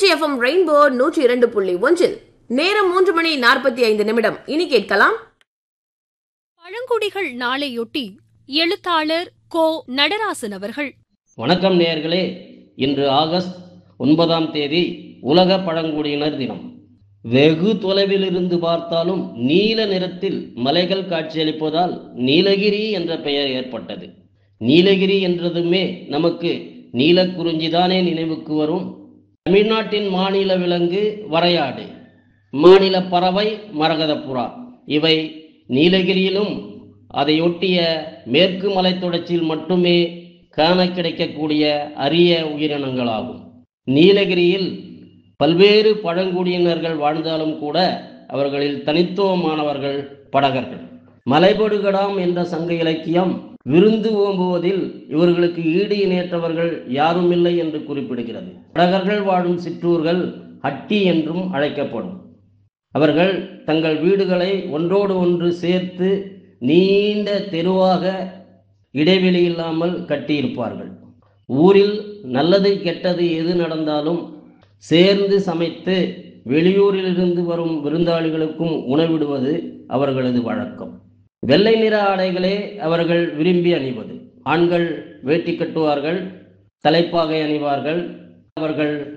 Trichy FM rainbow நூற்றி இரண்டு புள்ளி ஒன்றில் நேரம் மூன்று மணி நாற்பத்தி ஐந்து நிமிடம் இனி கேட்கலாம் பழங்குடிகள் நாளையொட்டி எழுத்தாளர் கோ நடராசன் அவர்கள் வணக்கம் நேயர்களே இன்று ஆகஸ்ட் ஒன்பதாம் தேதி உலக பழங்குடியினர் தினம் வெகு தொலைவில் இருந்து பார்த்தாலும் நீல நிறத்தில் மலைகள் காட்சியளிப்பதால் நீலகிரி என்ற பெயர் ஏற்பட்டது நீலகிரி என்றதுமே நமக்கு நீலக்குறிஞ்சிதானே நினைவுக்கு வரும் தமிழ்நாட்டின் மாநில விலங்கு வரையாடு மாநில பறவை மரகதப்புறா இவை நீலகிரியிலும் அதையொட்டிய மேற்கு மலைத்தொடர்ச்சியில் மட்டுமே காண கிடைக்கக்கூடிய அரிய உயிரினங்களாகும் நீலகிரியில் பல்வேறு பழங்குடியினர்கள் வாழ்ந்தாலும் கூட அவர்களில் தனித்துவமானவர்கள் படகர்கள் மலைபடுகடாம் என்ற சங்க இலக்கியம் விருந்து ஓம்புவதில் இவர்களுக்கு ஈடு இணையற்றவர்கள் யாருமில்லை என்று குறிப்பிடுகிறது படகர்கள் வாழும் சிற்றூர்கள் ஹட்டி என்றும் அழைக்கப்படும் அவர்கள் தங்கள் வீடுகளை ஒன்றோடு ஒன்று சேர்த்து நீண்ட தெருவாக இடைவெளி இல்லாமல் கட்டியிருப்பார்கள் ஊரில் நல்லது கெட்டது எது நடந்தாலும் சேர்ந்து சமைத்து வெளியூரிலிருந்து வரும் விருந்தாளிகளுக்கும் உணவிடுவது அவர்களது வழக்கம் வெள்ளை நிற ஆடைகளே அவர்கள் விரும்பி அணிவது ஆண்கள் வேட்டி கட்டுவார்கள் தலைப்பாகை அணிவார்கள் அவர்கள்